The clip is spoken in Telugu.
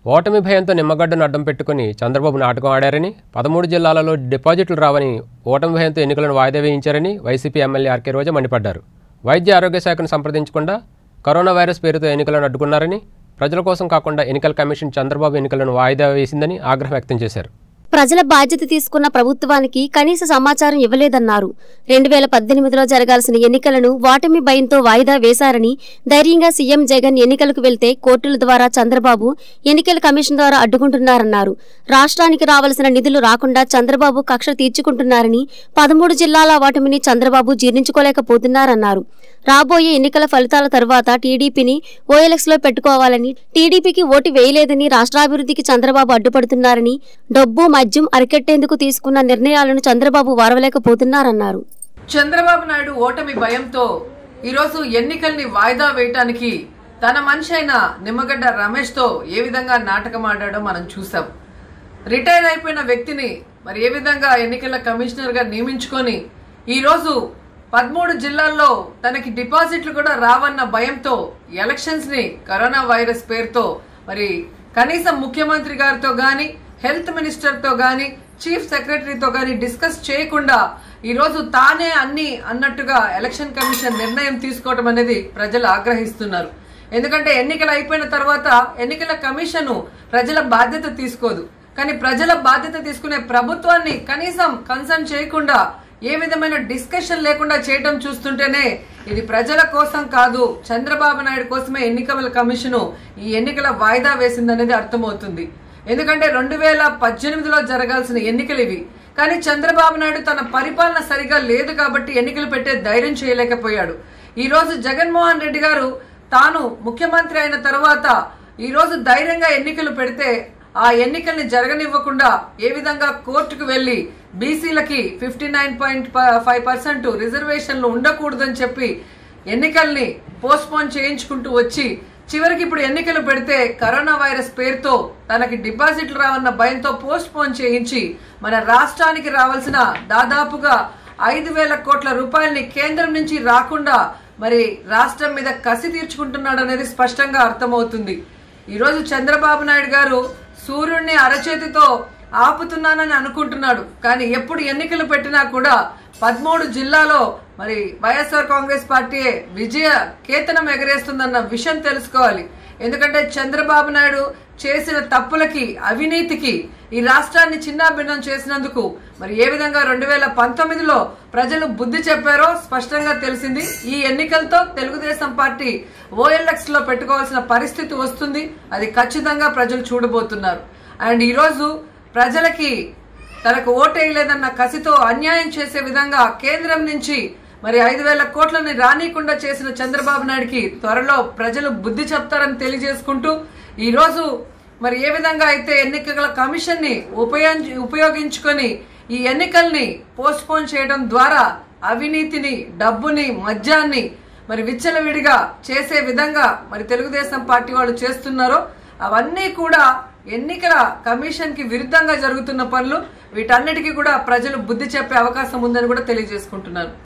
ఓటమి భయంతో నిమ్మగడ్డను అడ్డం పెట్టుకుని చంద్రబాబు నాటకం ఆడారని పదమూడు జిల్లాలలో డిపాజిట్లు రావని ఓటమి భయంతో ఎన్నికలను వాయిదా వేయించారని వైసీపీ ఎమ్మెల్యే ఆర్కే రోజా మండిపడ్డారు వైద్య ఆరోగ్య శాఖను సంప్రదించకుండా కరోనా వైరస్ పేరుతో ఎన్నికలను అడ్డుకున్నారని ప్రజల కోసం కాకుండా ఎన్నికల కమిషన్ చంద్రబాబు ఎన్నికలను వాయిదా వేసిందని ఆగ్రహం వ్యక్తం చేశారు ప్రజల బాధ్యత తీసుకున్న ప్రభుత్వానికి కనీస సమాచారం ఇవ్వలేదన్నారు రెండు వేల పద్దెనిమిదిలో జరగాల్సిన ఎన్నికలను వాటమి భయంతో వాయిదా వేశారని ధైర్యంగా సీఎం జగన్ ఎన్నికలకు వెళ్తే కోర్టుల ద్వారా చంద్రబాబు ఎన్నికల కమిషన్ ద్వారా అడ్డుకుంటున్నారన్నారు రాష్ట్రానికి రావాల్సిన నిధులు రాకుండా చంద్రబాబు కక్ష తీర్చుకుంటున్నారని పదమూడు జిల్లాల వాటమిని చంద్రబాబు జీర్ణించుకోలేకపోతున్నారన్నారు రాబోయే ఎన్నికల ఫలితాల తర్వాత టీడీపీని ఓఎల్ఎక్స్ లో పెట్టుకోవాలని టీడీపీకి ఓటు వేయలేదని రాష్ట్రాభివృద్ధికి చంద్రబాబు అడ్డుపడుతున్నారని డబ్బు మద్యం అరికెట్టేందుకు తీసుకున్న నిర్ణయాలను చంద్రబాబు వారవలేకపోతున్నారన్నారు చంద్రబాబు నాయుడు ఓటమి భయంతో ఈరోజు ఎన్నికల్ని వాయిదా వేయటానికి తన మనిషి అయిన నిమ్మగడ్డ రమేష్ తో ఏ విధంగా నాటకం ఆడాడో మనం చూసాం రిటైర్ అయిపోయిన వ్యక్తిని మరి ఏ విధంగా ఎన్నికల కమిషనర్ గా నియమించుకొని ఈ రోజు పదమూడు జిల్లాల్లో తనకి డిపాజిట్లు కూడా రావన్న భయంతో ఎలక్షన్స్ ని కరోనా వైరస్ పేరుతో మరి కనీసం ముఖ్యమంత్రి గారితో గాని హెల్త్ మినిస్టర్ తో గాని చీఫ్ సెక్రటరీతో గాని డిస్కస్ చేయకుండా ఈ రోజు తానే అన్ని అన్నట్టుగా ఎలక్షన్ కమిషన్ నిర్ణయం తీసుకోవడం అనేది ప్రజలు ఆగ్రహిస్తున్నారు ఎందుకంటే ఎన్నికలు అయిపోయిన తర్వాత ఎన్నికల కమిషన్ ప్రజల బాధ్యత తీసుకోదు కానీ ప్రజల బాధ్యత తీసుకునే ప్రభుత్వాన్ని కనీసం కన్సర్న్ చేయకుండా ఏ విధమైన డిస్కషన్ లేకుండా చేయడం చూస్తుంటేనే ఇది ప్రజల కోసం కాదు చంద్రబాబు నాయుడు కోసమే ఎన్నికల కమిషను ఈ ఎన్నికల వాయిదా వేసిందనేది అర్థమవుతుంది ఎందుకంటే రెండు వేల పద్దెనిమిదిలో జరగాల్సిన ఎన్నికలు ఇవి కానీ చంద్రబాబు నాయుడు తన పరిపాలన సరిగా లేదు కాబట్టి ఎన్నికలు పెట్టే ధైర్యం చేయలేకపోయాడు ఈ రోజు జగన్మోహన్ రెడ్డి గారు తాను ముఖ్యమంత్రి అయిన తర్వాత ఈ రోజు ధైర్యంగా ఎన్నికలు పెడితే ఆ ఎన్నికల్ని జరగనివ్వకుండా ఏ విధంగా కోర్టుకు వెళ్లి బీసీలకి fifty nine point five percent రిజర్వేషన్లు ఉండకూడదని చెప్పి ఎన్నికల్ని పోస్ట్పోన్ చేయించుకుంటూ వచ్చి చివరికి ఇప్పుడు ఎన్నికలు పెడితే కరోనా వైరస్ పేరుతో తనకి డిపాజిట్లు రావన్న భయంతో పోస్ట్ పోన్ చేయించి మన రాష్ట్రానికి రావాల్సిన దాదాపుగా ఐదు వేల కోట్ల రూపాయల్ని కేంద్రం నుంచి రాకుండా మరి రాష్ట్రం మీద కసి తీర్చుకుంటున్నాడు అనేది స్పష్టంగా అర్థమవుతుంది ఈరోజు చంద్రబాబు నాయుడు గారు సూర్యుడిని అరచేతితో ఆపుతున్నానని అనుకుంటున్నాడు కానీ ఎప్పుడు ఎన్నికలు పెట్టినా కూడా పదమూడు జిల్లాలో మరి వైఎస్ఆర్ కాంగ్రెస్ పార్టీ విజయ కేతనం ఎగరేస్తుందన్న విషయం తెలుసుకోవాలి ఎందుకంటే చంద్రబాబు నాయుడు చేసిన తప్పులకి అవినీతికి ఈ రాష్ట్రాన్ని చిన్నాభిన్నం చేసినందుకు మరి ఏ విధంగా రెండు వేల పంతొమ్మిదిలో ప్రజలు బుద్ధి చెప్పారో స్పష్టంగా తెలిసింది ఈ ఎన్నికలతో తెలుగుదేశం పార్టీ ఓఎల్ఎక్స్ లో పెట్టుకోవాల్సిన పరిస్థితి వస్తుంది అది ఖచ్చితంగా ప్రజలు చూడబోతున్నారు అండ్ ఈరోజు ప్రజలకి తనకు ఓటేయలేదన్న కసితో అన్యాయం చేసే విధంగా కేంద్రం నుంచి మరి ఐదు వేల కోట్లని రానీకుండా చేసిన చంద్రబాబు నాయుడికి త్వరలో ప్రజలు బుద్ధి చెప్తారని తెలియజేసుకుంటూ ఈ రోజు మరి ఏ విధంగా అయితే ఎన్నికల కమిషన్ ని ఉపయోగించి ఉపయోగించుకొని ఈ ఎన్నికల్ని పోస్ట్ పోన్ చేయడం ద్వారా అవినీతిని డబ్బుని మద్యాన్ని మరి విచ్చలవిడిగా చేసే విధంగా మరి తెలుగుదేశం పార్టీ వాళ్ళు చేస్తున్నారో అవన్నీ కూడా ఎన్నికల కమిషన్ కి విరుద్ధంగా జరుగుతున్న పనులు వీటన్నిటికీ కూడా ప్రజలు బుద్ధి చెప్పే అవకాశం ఉందని కూడా తెలియజేసుకుంటున్నారు